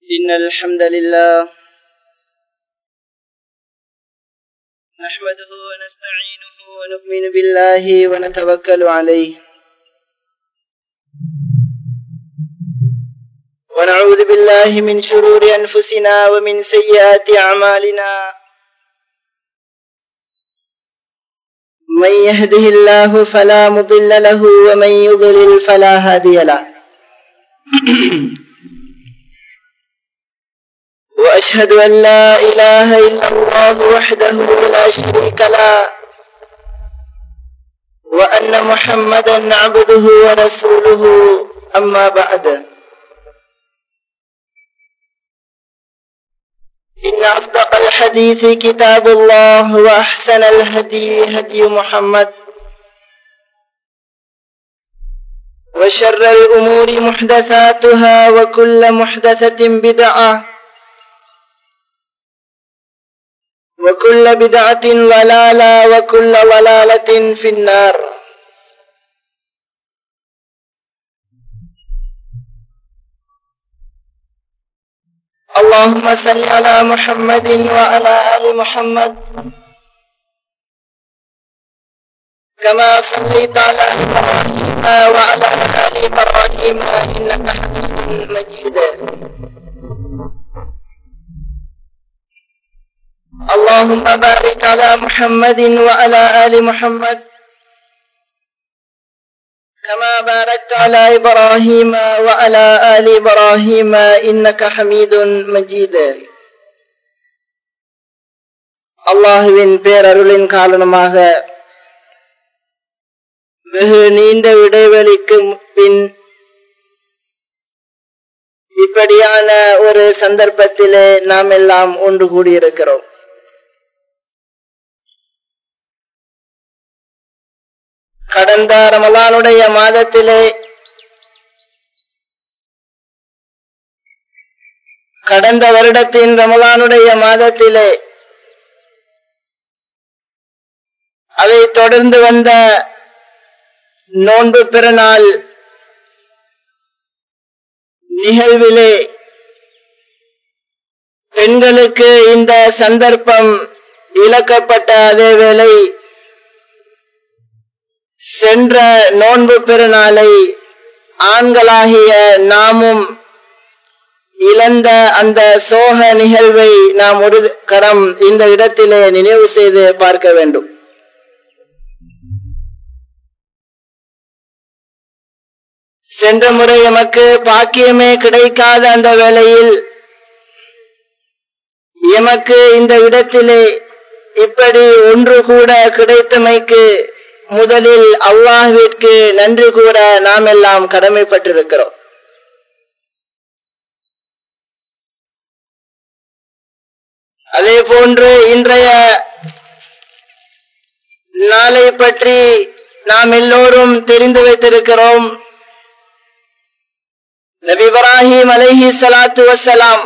إن الحمد لله نحمده ونستعينه ونؤمن بالله ونتوكل عليه ونعوذ بالله من شرور أنفسنا ومن سيئات أعمالنا من يهده الله فلا مضل له ومن يضلل فلا هادي له وأشهد أن لا إله إلا الله وحده لا شريك له وأن محمدا عبده ورسوله أما بعد إن أصدق الحديث كتاب الله وأحسن الهدي هدي محمد وشر الأمور محدثاتها وكل محدثة بدعة وكل بدعة ضلالة وكل ضلالة في النار اللهم صل على محمد وعلى آل محمد كما صليت على إبراهيم وعلى آل إبراهيم إنك حميد مجيد اللهم بارك على محمد وعلى آل محمد كما باركت على إبراهيم وعلى آل إبراهيم إنك حميد مجيد அல்லாஹுவின் பேரருளின் காரணமாக வெகு நீண்ட இடைவெளிக்கு பின் இப்படியான ஒரு சந்தர்ப்பத்திலே நாம் எல்லாம் ஒன்று கூடியிருக்கிறோம் கடந்த ரமலானுடைய மாதத்திலே கடந்த வருடத்தின் ரமலானுடைய மாதத்திலே அதை தொடர்ந்து வந்த நோன்பு பெருநாள் நிகழ்விலே பெண்களுக்கு இந்த சந்தர்ப்பம் இழக்கப்பட்ட அதே வேளை சென்ற நோன்பு பெருநாளை ஆண்களாகிய நாமும் இழந்த அந்த சோக நிகழ்வை நாம் ஒரு கரம் இந்த இடத்திலே நினைவு செய்து பார்க்க வேண்டும் சென்ற முறை எமக்கு பாக்கியமே கிடைக்காத அந்த வேளையில் எமக்கு இந்த இடத்திலே இப்படி ஒன்று கூட கிடைத்தமைக்கு முதலில் அல்லாஹிற்கு நன்றி கூற நாம் எல்லாம் கடமைப்பட்டிருக்கிறோம் அதே போன்று இன்றைய நாளை பற்றி நாம் எல்லோரும் தெரிந்து வைத்திருக்கிறோம் நபி இப்ராஹிம் அலைஹி சலாத்து வசலாம்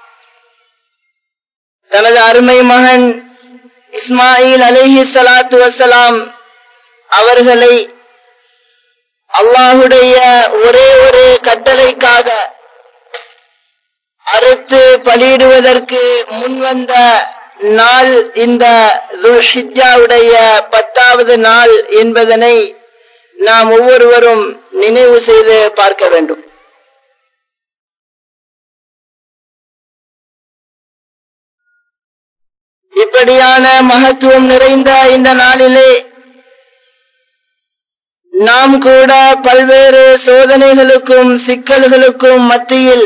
தனது அருமை மகன் இஸ்மாயில் அலைஹி சலாத்து வசலாம் அவர்களை அல்லாஹுடைய ஒரே ஒரு கட்டளைக்காக அறுத்து பலியிடுவதற்கு முன்வந்த நாள் இந்த துல்ஹிஜாவுடைய பத்தாவது நாள் என்பதனை நாம் ஒவ்வொருவரும் நினைவு செய்து பார்க்க வேண்டும் இப்படியான மகத்துவம் நிறைந்த இந்த நாளிலே நாம் கூட பல்வேறு சோதனைகளுக்கும் சிக்கல்களுக்கும் மத்தியில்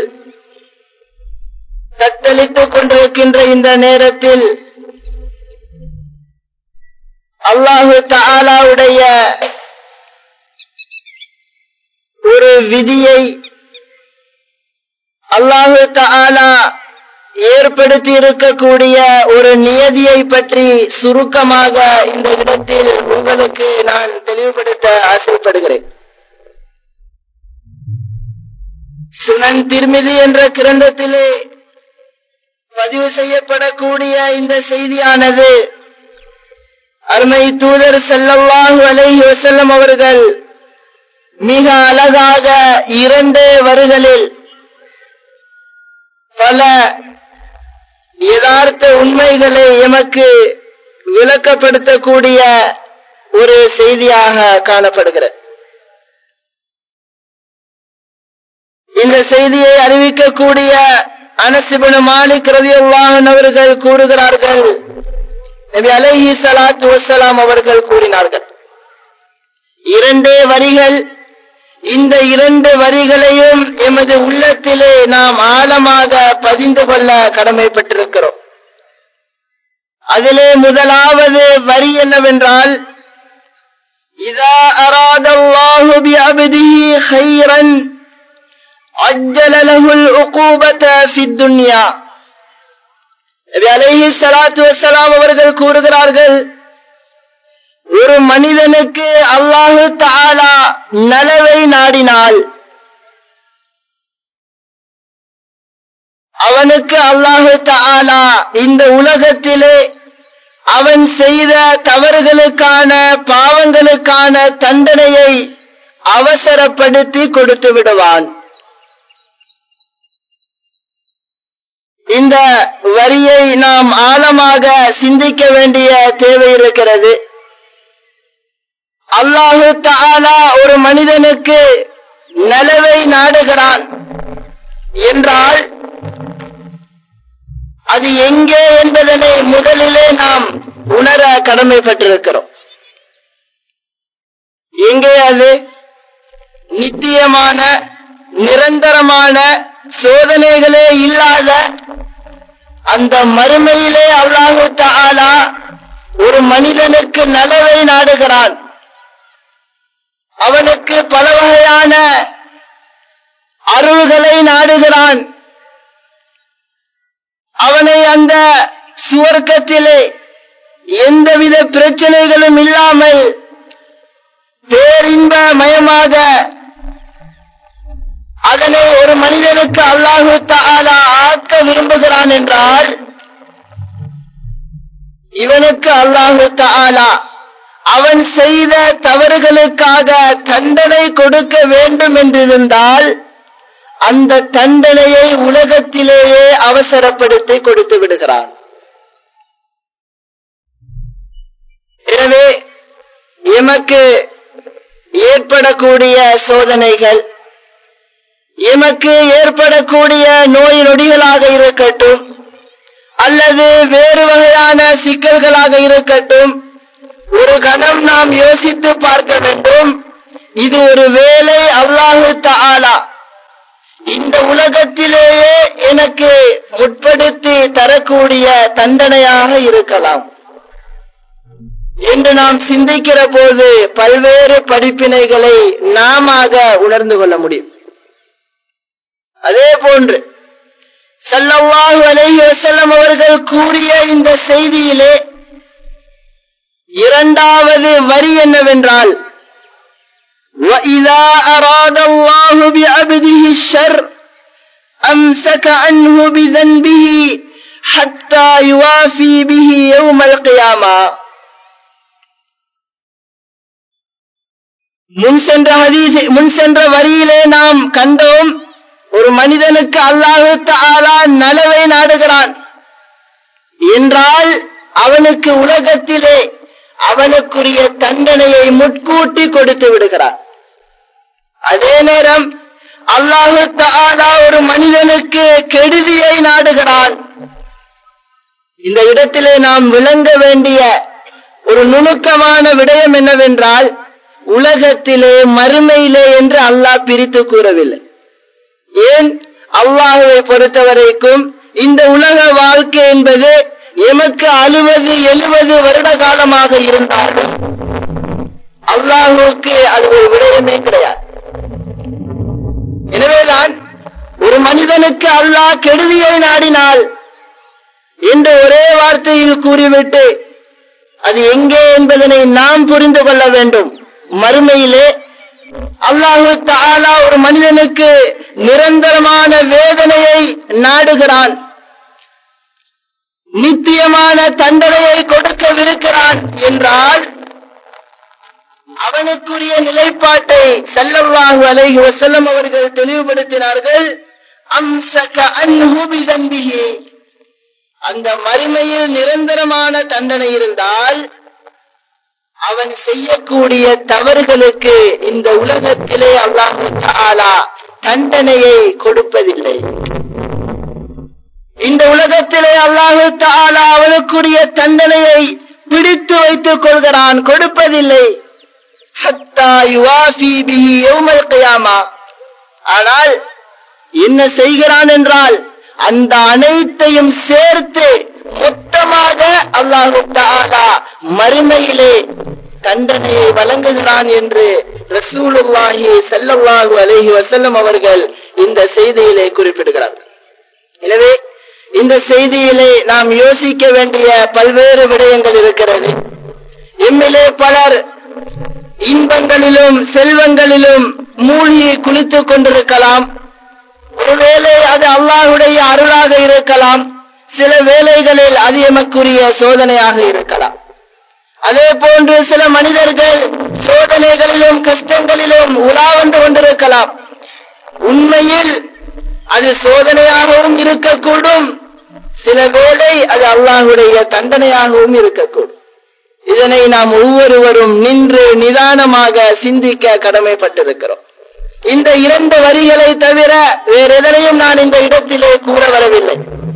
தத்தளித்துக் கொண்டிருக்கின்ற இந்த நேரத்தில் அல்லாஹு தாலாவுடைய ஒரு விதியை அல்லாஹு தாலா ஏற்படுத்தி இருக்கக்கூடிய ஒரு நியதியை பற்றி சுருக்கமாக இந்த இடத்தில் உங்களுக்கு நான் தெளிவுபடுத்த ஆசைப்படுகிறேன் சுனன் திருமிதி என்ற கிரந்தத்திலே பதிவு செய்யப்படக்கூடிய இந்த செய்தியானது அருமை தூதர் செல்லவாஹு அலைஹி வசல்லம் அவர்கள் மிக அழகாக இரண்டு வரிகளில் பல யதார்த்த உண்மைகளை எமக்கு விளக்கப்படுத்தக்கூடிய ஒரு செய்தியாக காணப்படுகிறது இந்த செய்தியை அறிவிக்கக்கூடிய அனசிபனு மாலிக் ரதியுல்லாஹன் அவர்கள் கூறுகிறார்கள் நபி அலைஹி ஸலாத்து வஸ்ஸலாம் அவர்கள் கூறினார்கள் இரண்டே வரிகள் இந்த இரண்டு வரிகளையும் எமது உள்ளத்திலே நாம் ஆழமாக பதிந்து கொள்ள கடமைப்பட்டிருக்கிறோம் அதிலே முதலாவது வரி என்னவென்றால் இதா அராதல்லாஹு பிஅப்திஹி கைரன் அஜ்ஜல லஹுல் உகூபத ஃபித் துன்யா நபி அலைஹி ஸலாத்து வஸலாம் அவர்கள் கூறுகிறார்கள் ஒரு மனிதனுக்கு அல்லாஹு தாலா நலவை நாடினால் அவனுக்கு அல்லாஹு தாலா இந்த உலகத்திலே அவன் செய்த தவறுகளுக்கான பாவங்களுக்கான தண்டனையை அவசரப்படுத்தி கொடுத்து விடுவான் இந்த வரியை நாம் ஆழமாக சிந்திக்க வேண்டிய தேவை இருக்கிறது அல்லாஹு தாலா ஒரு மனிதனுக்கு நலவை நாடுகிறான் என்றால் அது எங்கே என்பதனை முதலிலே நாம் உணர கடமைப்பட்டிருக்கிறோம் எங்கே அது நித்தியமான நிரந்தரமான சோதனைகளே இல்லாத அந்த மறுமையிலே அல்லாஹு தாலா ஒரு மனிதனுக்கு நலவை நாடுகிறான் அவனுக்கு பல வகையான அருள்களை நாடுகிறான் அவனை அந்த சுவர்க்கத்திலே எந்தவித பிரச்சனைகளும் இல்லாமல் பேரின்ப மயமாக அதனை ஒரு மனிதனுக்கு அல்லாஹு தாலா ஆக்க விரும்புகிறான் என்றால் இவனுக்கு அல்லாஹு தாலா அவன் செய்த தவறுகளுக்காக தண்டனை கொடுக்க வேண்டும் என்றிருந்தால் அந்த தண்டனையை உலகத்திலேயே அவசரப்படுத்தி கொடுத்து விடுகிறான் எனவே எமக்கு ஏற்படக்கூடிய சோதனைகள் எமக்கு ஏற்படக்கூடிய நோய் நொடிகளாக இருக்கட்டும் அல்லது வேறு வகையான சிக்கல்களாக இருக்கட்டும் ஒரு கணம் நாம் யோசித்து பார்க்க வேண்டும் இது ஒரு வேலை அல்லாஹு தாலா இந்த உலகத்திலேயே எனக்கு முற்படுத்தி தரக்கூடிய தண்டனையாக இருக்கலாம் என்று நாம் சிந்திக்கிற போது பல்வேறு படிப்பினைகளை நாம உணர்ந்து கொள்ள முடியும் அதே போன்று சல்லல்லாஹு அலைஹி வஸல்லம் அவர்கள் கூறிய இந்த செய்தியிலே இரண்டாவது வரி என்னவென்றால் وَإِذَا أَرَادَ اللَّهُ بِعَبْدِهِ الشَّرَّ أَمْسَكَ عَنْهُ بِذَنبِهِ حَتَّى يُوَافِي بِهِ يَوْمَ الْقِيَامَةِ முன் சென்ற ஹதீஸ் முன் சென்ற வரியிலே நாம் கண்டோம் ஒரு மனிதனுக்கு அல்லாஹு தாலா நலவை நாடுகிறான் என்றால் அவனுக்கு உலகத்திலே அவனுக்குரிய தண்டனையை முட்கூட்டி கொடுத்து விடுகிறார் அதே நேரம் அல்லாஹு தாலா ஒரு மனிதனுக்கு கெடுதியை நாடுகிறான் இந்த இடத்திலே நாம் விளங்க வேண்டிய ஒரு நுணுக்கமான விடயம் என்னவென்றால் உலகத்திலே மறுமையிலே என்று அல்லாஹ் பிரித்து கூறவில்லை ஏன் அல்லாஹுவை பொறுத்தவரைக்கும் இந்த உலக வாழ்க்கை என்பது எமக்கு அறுபது எழுபது வருட காலமாக இருந்தாலும் அல்லாஹுக்கு அது ஒரு விடயமே கிடையாது எனவேதான் ஒரு மனிதனுக்கு அல்லாஹ் கெடுதியை நாடினால் என்று ஒரே வார்த்தையில் கூறிவிட்டு அது எங்கே என்பதனை நாம் புரிந்து கொள்ள வேண்டும் மறுமையிலே அல்லாஹு தாலா ஒரு மனிதனுக்கு நிரந்தரமான வேதனையை நாடுகிறான் நித்தியமான தண்டனையை கொடுக்கவிருக்கிறான் என்றால் அவனுக்குரிய நிலைப்பாட்டை செல்லவாகு அலைஹி வசல்லம் அவர்கள் தெளிவுபடுத்தினார்கள் அம்சக அன்ஹு பிதம்பிஹி அந்த மறுமையில் நிரந்தரமான தண்டனை இருந்தால் அவன் செய்யக்கூடிய தவறுகளுக்கு இந்த உலகத்திலே அல்லாஹு தாலா தண்டனையை கொடுப்பதில்லை இந்த உலகத்திலே அல்லாஹு தாலா அவனுக்குரிய தண்டனையை பிடித்து வைத்துக் கொள்கிறான் கொடுப்பதில்லை ஆனால் என்ன செய்கிறான் என்றால் அந்த அனைத்தையும் சேர்த்து மொத்தமாக அல்லாஹு தாலா மறுமையிலே தண்டனையை வழங்குகிறான் என்று ரசூலுல்லாஹி செல்லல்லாஹு அலஹி வசல்லம் அவர்கள் இந்த செய்தியிலே குறிப்பிடுகிறார்கள் எனவே இந்த செய்தியிலே நாம் யோசிக்க வேண்டிய பல்வேறு விடயங்கள் இருக்கிறது எம்மிலே பலர் இன்பங்களிலும் செல்வங்களிலும் மூழ்கி குளித்துக் கொண்டிருக்கலாம் ஒருவேளை அது அல்லாஹுடைய அருளாக இருக்கலாம் சில வேளைகளில் அது எமக்குரிய சோதனையாக இருக்கலாம் அதே போன்று சில மனிதர்கள் சோதனைகளிலும் கஷ்டங்களிலும் உலா வந்து கொண்டிருக்கலாம் உண்மையில் அது சோதனையாகவும் இருக்கக்கூடும் சில வேளை அது அல்லாஹுடைய தண்டனையாகவும் இருக்கக்கூடும் இதனை நாம் ஒவ்வொருவரும் நின்று நிதானமாக சிந்திக்க கடமைப்பட்டிருக்கிறோம் இந்த இரண்டு வரிகளை தவிர வேற எதனையும் நான் இந்த இடத்திலே கூற வரவில்லை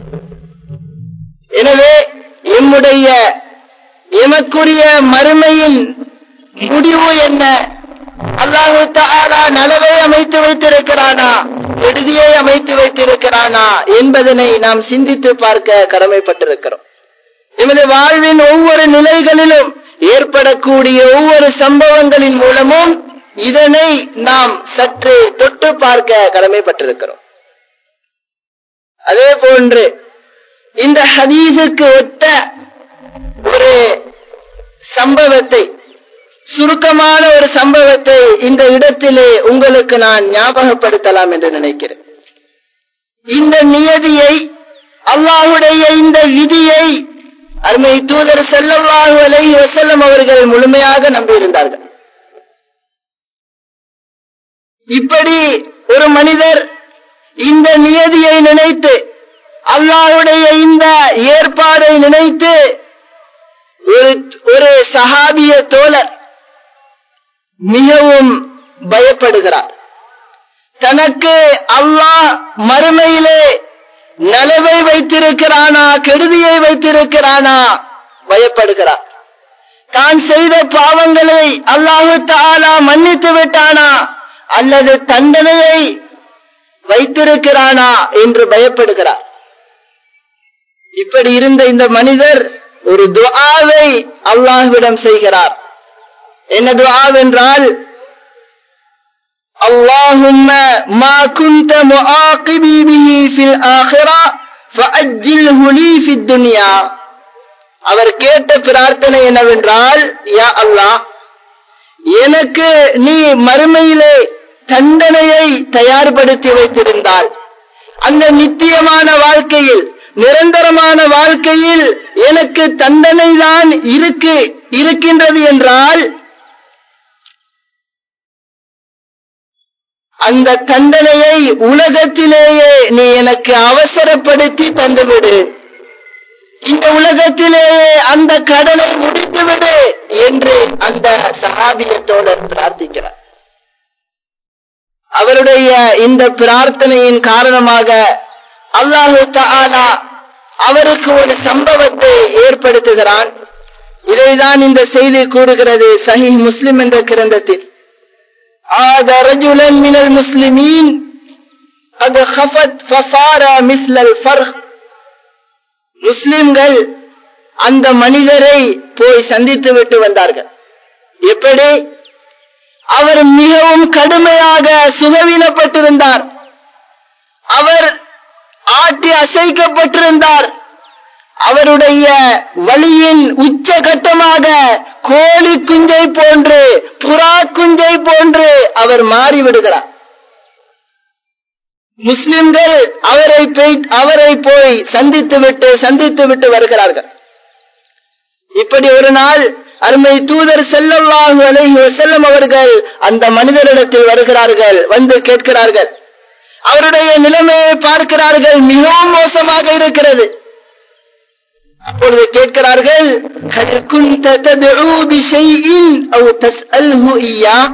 எனவே எம்முடைய எமக்குரிய மறுமையின் முடிவு என்ன அல்லாஹு தாலா நலவை அமைத்து வைத்திருக்கிறானா விடுதியை அமைத்து வைத்திருக்கிறானா என்பதனை நாம் சிந்தித்து பார்க்க கடமைப்பட்டிருக்கிறோம் எமது வாழ்வின் ஒவ்வொரு நிலைகளிலும் ஏற்படக்கூடிய ஒவ்வொரு சம்பவங்களின் மூலமும் இதனை நாம் சற்று தொட்டு பார்க்க கடமைப்பட்டிருக்கிறோம் அதே போன்று இந்த ஹதீஸுக்கு ஒத்த ஒரு சம்பவத்தை சுருக்கமான ஒரு சம்பவத்தை இந்த இடத்திலே உங்களுக்கு நான் ஞாபகப்படுத்தலாம் என்று நினைக்கிறேன் இந்த நியதியை அல்லாஹுடைய இந்த விதியை அருமை தூதர் செல்லல்லாஹு அலைஹி வசல்லம் அவர்கள் முழுமையாக நம்பியிருந்தார்கள் இப்படி ஒரு மனிதர் இந்த நியதியை நினைத்து அல்லாஹுடைய இந்த ஏற்பாடை நினைத்து ஒரு ஒரு சஹாபிய தோழர் மிகவும் பயப்படுகிறார் தனக்கு அல்லாஹ் மறுமையிலே நலவை வைத்திருக்கிறானா கெடுதியை வைத்திருக்கிறானா பயப்படுகிறார் தான் செய்த பாவங்களை அல்லாஹு தாலா மன்னித்து விட்டானா அல்லது தண்டனையை வைத்திருக்கிறானா என்று பயப்படுகிறார் இப்படி இருந்த இந்த மனிதர் ஒரு துஆவை அல்லாஹ்விடம் செய்கிறார் என்ன துஆவென்றால் اللهم ما كنت معاقبي به في الآخرة فأجله لي في الدنيا அவர் கேட்ட பிரார்த்தனை என்னவென்றால் யா அல்லாஹ் எனக்கு நீ மறுமையிலே தண்டனையை தயார்படுத்தி வைத்திருந்தால் அந்த நித்தியமான வாழ்க்கையில் நிரந்தரமான வாழ்க்கையில் எனக்கு தண்டனை தான் இருக்கு இருக்கின்றது என்றால் அந்த தண்டனையை உலகத்திலேயே நீ எனக்கு அவசரப்படுத்தி தந்துவிடு இந்த உலகத்திலேயே அந்த கடனை முடித்துவிடு என்று அந்த சகாபியத்தோடு பிரார்த்திக்கிறார் அவருடைய இந்த பிரார்த்தனையின் காரணமாக அல்லாஹு தாலா அவருக்கு ஒரு சம்பவத்தை ஏற்படுத்துகிறான் இதைதான் இந்த செய்தி கூறுகிறது சஹி முஸ்லிம் என்ற கிரந்தத்தில் عاد رجلا من المسلمين قد خفت فصار مثل الفرخ முஸ்லிம்கள் அந்த மனிதரை போய் சந்தித்து விட்டு வந்தார்கள் எப்படி அவர் மிகவும் கடுமையாக சுகவீனப்பட்டிருந்தார் அவர் ஆட்டி அசைக்கப்பட்டிருந்தார் அவருடைய வழியின் உச்சகட்டமாக கோழி குஞ்சை போன்று புறா குஞ்சை போன்று அவர் மாறிவிடுகிறார் முஸ்லிம்கள் அவரை அவரை போய் சந்தித்து விட்டு சந்தித்து விட்டு வருகிறார்கள் இப்படி ஒரு நாள் அருமை தூதர் செல்லல்லாஹு அலைஹி வஸல்லம் அவர்கள் அந்த மனிதரிடத்தில் வருகிறார்கள் வந்து கேட்கிறார்கள் அவருடைய நிலைமையை பார்த்து இருக்கிறார்கள் மிகவும் மோசமாக இருக்கிறது அப்பொழுது கேட்கிறார்கள் هل كنت تدعو بشيء أو تسأله إياه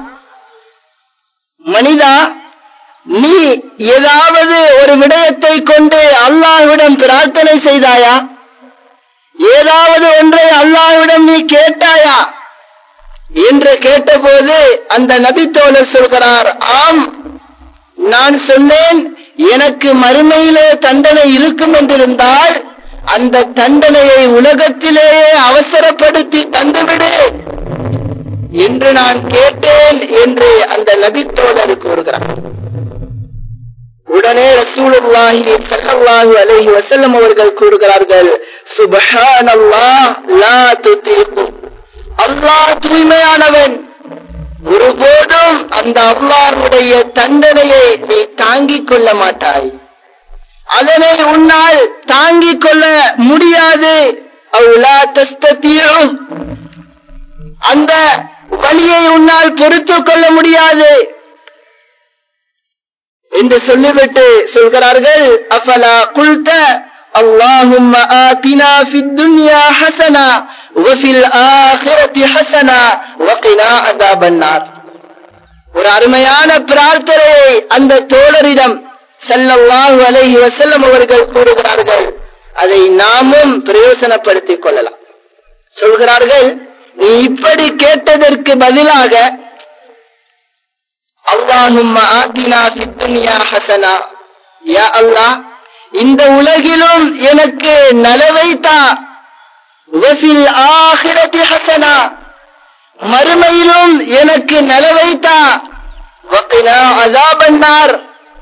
மனிதா நீ ஏதாவது ஒரு விடயத்தை கொண்டு அல்லாஹ்விடம் பிரார்த்தனை செய்தாயா ஏதாவது ஒன்றை அல்லாஹ்விடம் நீ கேட்டாயா என்று கேட்டபோது அந்த நபித்தோழர் சொல்கிறார் ஆம் நான் சொன்னேன் எனக்கு மறுமையிலே தண்டனை இருக்கும் என்றிருந்தால் அந்த தண்டனையை உலகத்திலேயே அவசரப்படுத்தி தந்துவிடு என்று நான் கேட்டேன் என்று அந்த நபித்தோழர் கூறுகிறார் உடனே ரசூலுல்லாஹி ஸல்லல்லாஹு அலைஹி வஸல்லம் அவர்கள் கூறுகிறார்கள் சுப்ஹானல்லாஹ் லா துதீகு அல்லாஹ் தூய்மையானவன் ஒருபோதும் அந்த அல்லாஹ்வுடைய தண்டனையை நீ தாங்கிக் கொள்ள மாட்டாய் அதனை உன்னால் தாங்கிக் கொள்ள முடியாது அவுலா தஸ்தீஉ அந்த வழியை உன்னால் பொறுத்துக் கொள்ள முடியாது என்று சொல்லிவிட்டு சொல்கிறார்கள் அஃபலா குல்த اللهم آتنا في الدنيا حسنة وفي الآخرة حسنة وقنا عذاب النار ஒரு அருமையான பிரார்த்தனையை அந்த தோழரிடம் ஸல்லல்லாஹு அலைஹி வஸல்லம் அவர்கள் கூறுகிறார்கள் அதை நாமும் பிரயோசனப்படுத்திக் கொள்ளலாம் சொல்கிறார்கள் நீ இப்படி கேட்டதற்கு பதிலாக அல்லாஹும்ம ஆத்தினா ஃபித் துன்யா ஹசனா யா அல்லாஹ் இந்த உலகிலும் எனக்கு நலவை தா வஃபில் ஆஹிரதி ஹசனா மறுமையிலும் எனக்கு நலவை தா வகினா அஸாபன்னார்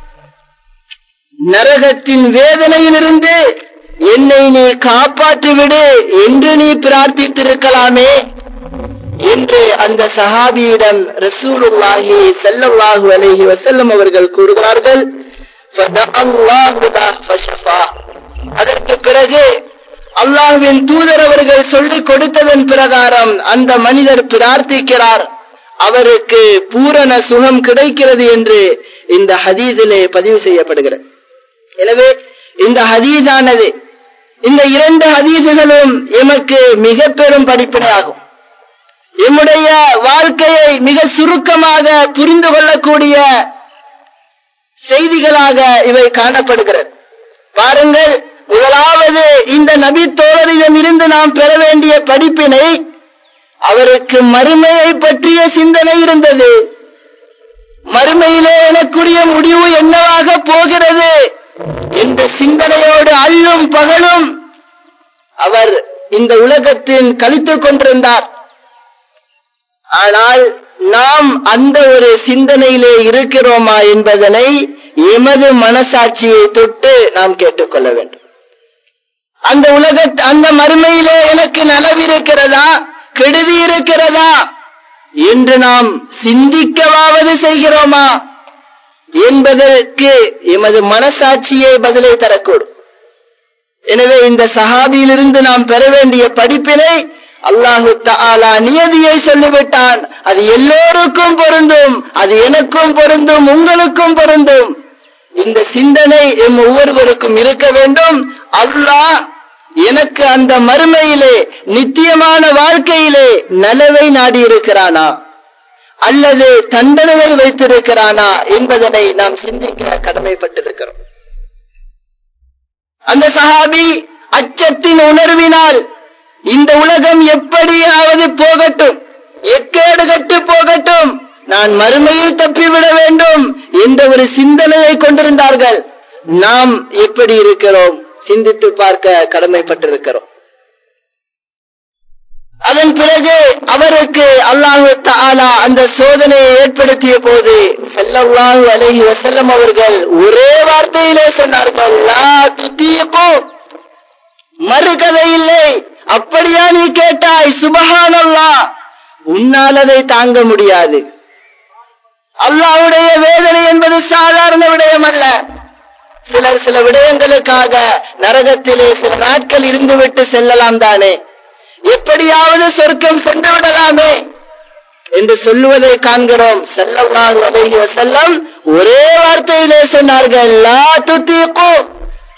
நரகத்தின் வேதனையிலிருந்து என்னை நீ காப்பாற்றி விடு என்று நீ பிரார்த்தித்திருக்கலாமே என்று அந்த சஹாபியிடம் ரசூலுல்லாஹி ஸல்லல்லாஹு அலைஹி வஸல்லம் அவர்கள் கூறுகிறார்கள் ஃபதஅல்லாஹு லஹு ஃபஷஃபா அதற்கு பிறகு அல்லாஹ்வின் தூதர் அவர்கள் சொல்லிக் கொடுத்ததன் பிரகாரம் அந்த மனிதர் பிரார்த்திக்கிறார் அவருக்கு பூரண சுகம் கிடைக்கிறது என்று இந்த ஹதீஸிலே பதிவு செய்யப்படுகிறது எனவே இந்த ஹதீஸானது இந்த இரண்டு ஹதீஸுகளும் எமக்கு மிக பெரும் படிப்பினை ஆகும் எம்முடைய வாழ்க்கையை மிக சுருக்கமாக புரிந்து கொள்ளக்கூடிய செய்திகளாக இவை காணப்படுகிறது பாருங்கள் முதலாவது இந்த நபி தோழரிடம் இருந்து நாம் பெற வேண்டிய படிப்பினை அவருக்கு மறுமையை பற்றிய சிந்தனை இருந்தது மறுமையிலே எனக்குரிய முடிவு என்னவாக போகிறது என்ற சிந்தனையோடு அல்லும் பகலும் அவர் இந்த உலகத்தில் கழித்துக் கொண்டிருந்தார் ஆனால் நாம் அந்த ஒரு சிந்தனையிலே இருக்கிறோமா என்பதனை எமது மனசாட்சியை தொட்டு நாம் கேட்டுக்கொள்ள வேண்டும் அந்த உலக அந்த மறுமையிலே எனக்கு நலவிருக்கிறதா கெடுதி இருக்கிறதா என்று நாம் சிந்திக்கவாவது செய்கிறோமா என்பதற்கு எமது மனசாட்சியை பதிலை தரக்கூடும் எனவே இந்த சஹாபியிலிருந்து நாம் பெற வேண்டிய படிப்பினை அல்லாஹு தாலா நியதியை சொல்லிவிட்டான் அது எல்லோருக்கும் பொருந்தும் அது எனக்கும் பொருந்தும் உங்களுக்கும் பொருந்தும் இந்த சிந்தனை எம் ஒவ்வொருவருக்கும் இருக்க வேண்டும் அல்லாஹ் எனக்கு அந்த மறுமையிலே நித்தியமான வாழ்க்கையிலே நலவை நாடியிருக்கிறானா அல்லது தண்டனையை வைத்திருக்கிறானா என்பதனை நாம் சிந்திக்க கடமைப்பட்டிருக்கிறோம் அந்த சஹாபி அச்சத்தின் உணர்வினால் இந்த உலகம் எப்படியாவது போகட்டும் எக்கேடு கட்டு போகட்டும் நான் மறுமையில் தப்பிவிட வேண்டும் என்ற ஒரு சிந்தனையை கொண்டிருந்தார்கள் நாம் எப்படி இருக்கிறோம் சிந்தித்து பார்க்க கடமைப்பட்டிருக்கிறோம் அதன் பிறகு அவருக்கு அல்லாஹு தாலா அந்த சோதனையை ஏற்படுத்திய போது செல்லல்லாஹு அலைஹி வசல்லம் அவர்கள் ஒரே வார்த்தையிலே சொன்னார்கள் லா துத்தீகு மறுகதை இல்லை அப்படியா நீ கேட்டாய் சுபஹானல்லா உன்னால் அதை தாங்க முடியாது அல்லாஹ்வுடைய வேதனை என்பது சாதாரண விடயம் அல்ல சிலர் சில விடயங்களுக்காக நரகத்திலே சில நாட்கள் இருந்துவிட்டு செல்லலாம் தானே எப்படியாவது சொர்க்கம் சென்று விடலாமே என்று சொல்லுவதை காண்கிறோம் செல்லவாறு அலைஹி வஸல்லம் ஒரே வார்த்தையிலே சொன்னார்கள் லா துத்தீகு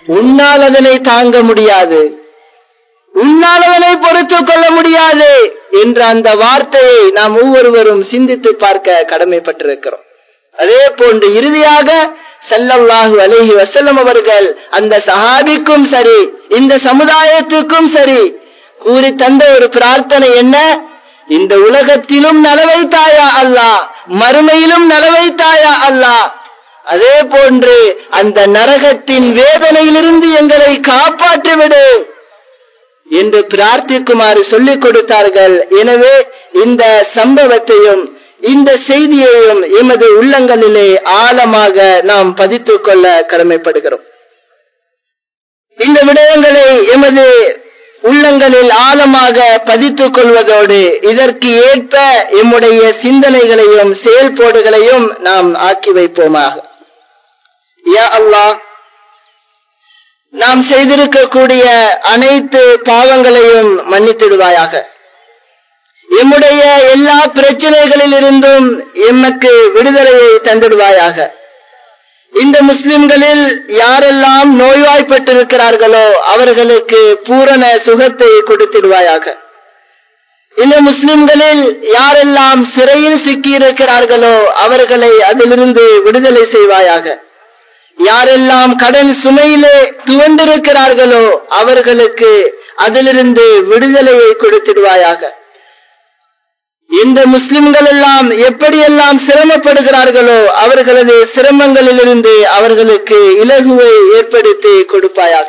உன்னால் அதனை தாங்க முடியாது உன்னால் அதனை பொறுத்துக் கொள்ள முடியாது என்ற அந்த வார்த்தையை நாம் ஒவ்வொருவரும் சிந்தித்து பார்க்க கடமைப்பட்டிருக்கிறோம் அதே போன்று இறுதியாக சல்லல்லாஹு அலைஹி வசல்லம் அவர்கள் அந்த சஹாபிக்கும் சரி இந்த சமுதாயத்துக்கும் சரி கூறி தந்த ஒரு பிரார்த்தனை என்ன இந்த உலகத்திலும் நலவைத்தாயா அல்லாஹ் மறுமையிலும் நலவைத்தாயா அல்லாஹ் அதே போன்று அந்த நரகத்தின் வேதனையிலிருந்து எங்களை காப்பாற்றிவிடு என்று பிரார்த்திக்குமாறு சொல்லிக் கொடுத்தார்கள் எனவே இந்த சம்பவத்தையும் இந்த செய்தியையும் எமது உள்ளங்களிலே ஆழமாக நாம் பதித்துக் கொள்ள கடமைப்படுகிறோம் இந்த விடயங்களை எமது உள்ளங்களில் ஆழமாக பதித்துக் கொள்வதோடு இதற்கு ஏற்ப எம்முடைய சிந்தனைகளையும் செயல்பாடுகளையும் நாம் ஆக்கி வைப்போமாக யா அல்லாஹ் நாம் செய்திருக்கக்கூடிய அனைத்து பாவங்களையும் மன்னித்திடுவாயாக எம்முடைய எல்லா பிரச்சனைகளில் இருந்தும் எமக்கு விடுதலையை தந்திடுவாயாக இந்த முஸ்லிம்களில் யாரெல்லாம் நோய்வாய்ப்பட்டிருக்கிறார்களோ அவர்களுக்கு பூரண சுகத்தை கொடுத்திடுவாயாக இந்த முஸ்லிம்களில் யாரெல்லாம் சிறையில் சிக்கியிருக்கிறார்களோ அவர்களை அதிலிருந்து விடுதலை செய்வாயாக யாரெல்லாம் கடன் சுமையிலே துவண்டிருக்கிறார்களோ அவர்களுக்கு அதிலிருந்து விடுதலையை கொடுத்திடுவாயாக இந்த முஸ்லிம்கள் எல்லாம் எப்படியெல்லாம் சிரமப்படுகிறார்களோ அவர்களது சிரமங்களிலிருந்து அவர்களுக்கு இலகுவை ஏற்படுத்தி கொடுப்பாயாக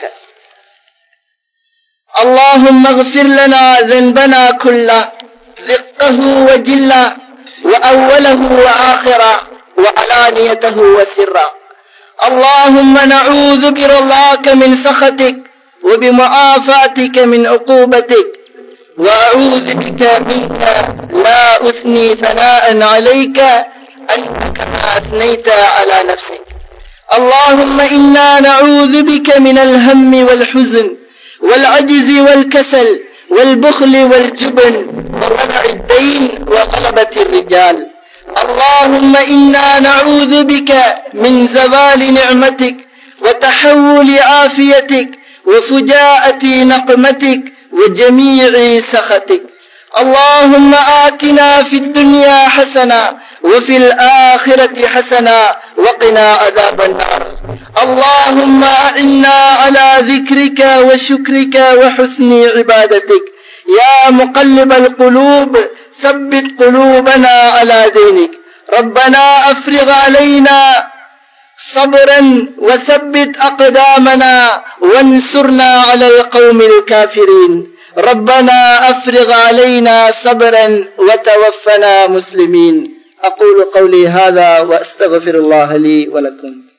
اللهم اغفر لنا ذنبنا كله دقه وجله وأوله وآخره وعلانيته وسره اللهم نعوذ برضاك من سخطك وبمعافاتك من عقوبتك وأعوذ بك منك لا أثني ثناء عليك أنت كما أثنيت على نفسك اللهم إنا نعوذ بك من الهم والحزن والعجز والكسل والبخل والجبن ومنع الدين وغلبة الرجال اللهم إنا نعوذ بك من زوال نعمتك وتحول عافيتك وفجاءة نقمتك وجميع سخطك اللهم آتنا في الدنيا حسنة وفي الآخرة حسنة وقنا عذاب النار اللهم أعنا على ذكرك وشكرك وحسن عبادتك يا مقلب القلوب ثبت قلوبنا على دينك ربنا أفرغ علينا صبرا وثبت أقدامنا وانصرنا على القوم الكافرين ربنا أفرغ علينا صبرا وتوفنا مسلمين أقول قولي هذا وأستغفر الله لي ولكم